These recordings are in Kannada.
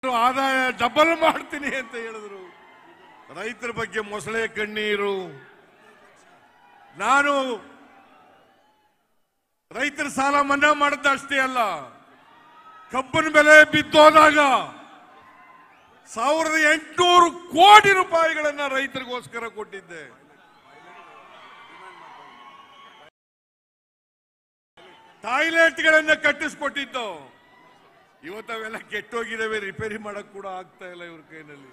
ಆದಾಯ ಡಬಲ್ ಮಾಡ್ತೀನಿ ಅಂತ ಹೇಳಿದ್ರು ರೈತರ ಬಗ್ಗೆ ಮೊಸಳೆ ಕಣ್ಣೀರು ನಾನು ರೈತರ ಸಾಲ ಮನ್ನಾ ಮಾಡಿದ್ದ ಅಷ್ಟೇ ಅಲ್ಲ ಕಬ್ಬಿನ ಬೆಲೆ ಬಿದ್ದೋದಾಗ ಸಾವಿರದ ಎಂಟುನೂರು ಕೋಟಿ ರೂಪಾಯಿಗಳನ್ನ ರೈತರಿಗೋಸ್ಕರ ಕೊಟ್ಟಿದ್ದೆ ಟಾಯ್ಲೆಟ್ಗಳನ್ನ ಕಟ್ಟಿಸ್ಕೊಟ್ಟಿದ್ದು ಇವತ್ತು ಅವೆಲ್ಲ ಕೆಟ್ಟೋಗಿದಾವೆ ರಿಪೇರಿ ಮಾಡಕ್ ಕೂಡ ಆಗ್ತಾ ಇಲ್ಲ ಇವ್ರ ಕೈನಲ್ಲಿ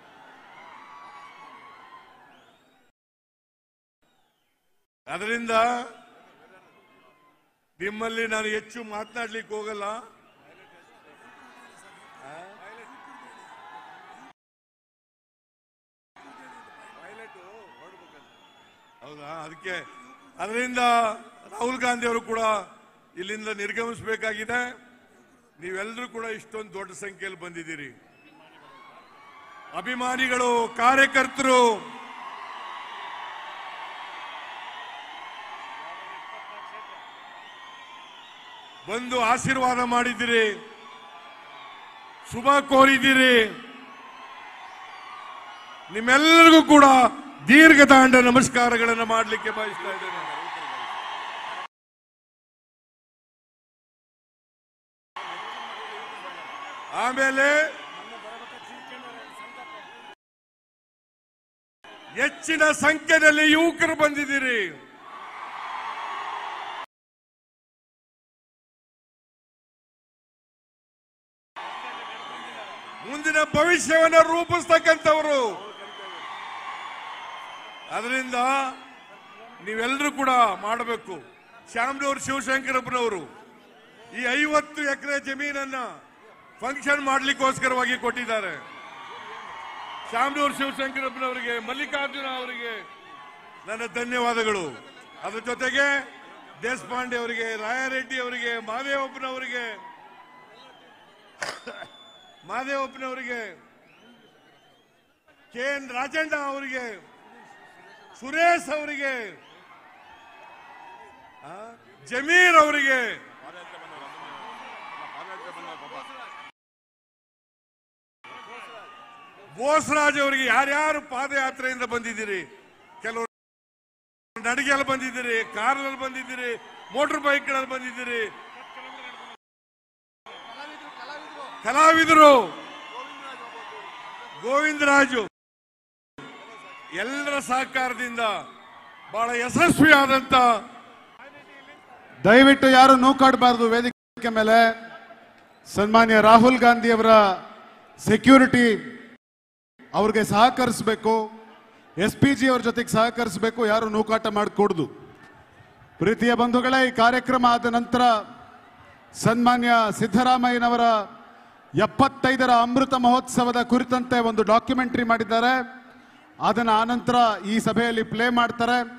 ಅದರಿಂದ ನಿಮ್ಮಲ್ಲಿ ನಾನು ಹೆಚ್ಚು ಮಾತನಾಡ್ಲಿಕ್ಕೆ ಹೋಗಲ್ಲ ಆ? ಹೌದಾ ಅದಕ್ಕೆ ಅದರಿಂದ ರಾಹುಲ್ ಗಾಂಧಿ ಅವರು ಕೂಡ ಇಲ್ಲಿಂದ ನಿರ್ಗಮಿಸಬೇಕಾಗಿದೆ ನೀವೆಲ್ಲರೂ ಕೂಡ ಇಷ್ಟೊಂದು ದೊಡ್ಡ ಸಂಖ್ಯೆಯಲ್ಲಿ ಬಂದಿದ್ದೀರಿ ಅಭಿಮಾನಿಗಳು ಕಾರ್ಯಕರ್ತರು ಬಂದು ಆಶೀರ್ವಾದ ಮಾಡಿದ್ದೀರಿ ಶುಭ ಕೋರಿದ್ದೀರಿ ನಿಮ್ಮೆಲ್ಲರಿಗೂ ಕೂಡ ದೀರ್ಘದಾಂಡ ನಮಸ್ಕಾರಗಳನ್ನು ಮಾಡಲಿಕ್ಕೆ ಬಯಸ್ತಾ ಇದ್ದೇನೆ ಆಮೇಲೆ ಹೆಚ್ಚಿನ ಸಂಖ್ಯೆಯಲ್ಲಿ ಯುವಕರು ಬಂದಿದ್ದೀರಿ ಮುಂದಿನ ಭವಿಷ್ಯವನ್ನು ರೂಪಿಸ್ತಕ್ಕಂಥವರು ಅದರಿಂದ ನೀವೆಲ್ಲರೂ ಕೂಡ ಮಾಡಬೇಕು ಶ್ಯಾಮ್ನವ್ರು ಶಿವಶಂಕರಪ್ಪನವರು ಈ ಐವತ್ತು ಎಕರೆ ಜಮೀನನ್ನ ಫಂಕ್ಷನ್ ಮಾಡ್ಲಿಕ್ಕೋಸ್ಕರವಾಗಿ ಕೊಟ್ಟಿದ್ದಾರೆ ಶ್ಯಾಮ್ನೂರ್ ಶಿವಶಂಕರಪ್ಪನವರಿಗೆ ಮಲ್ಲಿಕಾರ್ಜುನ ಅವರಿಗೆ ನನ್ನ ಧನ್ಯವಾದಗಳು ಅದ್ರ ಜೊತೆಗೆ ದೇಶಪಾಂಡೆ ಅವರಿಗೆ ರಾಯಾರೆಡ್ಡಿ ಅವರಿಗೆ ಮಾದೇವಪ್ಪನವರಿಗೆ ಮಾದೇವಪ್ಪನವರಿಗೆ ಕೆ ಎನ್ ರಾಜಣ್ಣ ಅವರಿಗೆ ಸುರೇಶ್ ಅವರಿಗೆ ಆ, ಜಮೀರ್ ಅವರಿಗೆ ಬೋಸರಾಜ್ ಅವರಿಗೆ ಯಾರ್ಯಾರು ಪಾದಯಾತ್ರೆಯಿಂದ ಬಂದಿದ್ದೀರಿ ಕೆಲವರು ನಡಿಗೆಯಲ್ಲಿ ಬಂದಿದ್ದೀರಿ ಕಾರಲ್ಲಿ ಬಂದಿದ್ದೀರಿ ಮೋಟರ್ ಬೈಕ್ಗಳಲ್ಲಿ ಬಂದಿದ್ದೀರಿ ಕಲಾವಿದರು ಗೋವಿಂದರಾಜು ಎಲ್ಲರ ಸಹಕಾರದಿಂದ ಬಹಳ ಯಶಸ್ವಿಯಾದಂತ ದಯವಿಟ್ಟು ಯಾರು ನೂಕಾಡಬಾರದು ವೇದಿಕೆ ಮೇಲೆ ಸನ್ಮಾನ್ಯ ರಾಹುಲ್ ಗಾಂಧಿ ಅವರ ಸೆಕ್ಯೂರಿಟಿ ಅವ್ರಿಗೆ ಸಹಕರಿಸಬೇಕು ಎಸ್ ಪಿ ಜಿ ಅವ್ರ ಜೊತೆಗೆ ಸಹಕರಿಸಬೇಕು ಯಾರು ನೂಕಾಟ ಮಾಡಿಕೊಡ್ದು ಪ್ರೀತಿಯ ಬಂಧುಗಳೇ ಈ ಕಾರ್ಯಕ್ರಮ ಆದ ನಂತರ ಸನ್ಮಾನ್ಯ ಸಿದ್ದರಾಮಯ್ಯನವರ ಎಪ್ಪತ್ತೈದರ ಅಮೃತ ಮಹೋತ್ಸವದ ಕುರಿತಂತೆ ಒಂದು ಡಾಕ್ಯುಮೆಂಟರಿ ಮಾಡಿದ್ದಾರೆ ಅದನ್ನ ಆನಂತರ ಈ ಸಭೆಯಲ್ಲಿ ಪ್ಲೇ ಮಾಡ್ತಾರೆ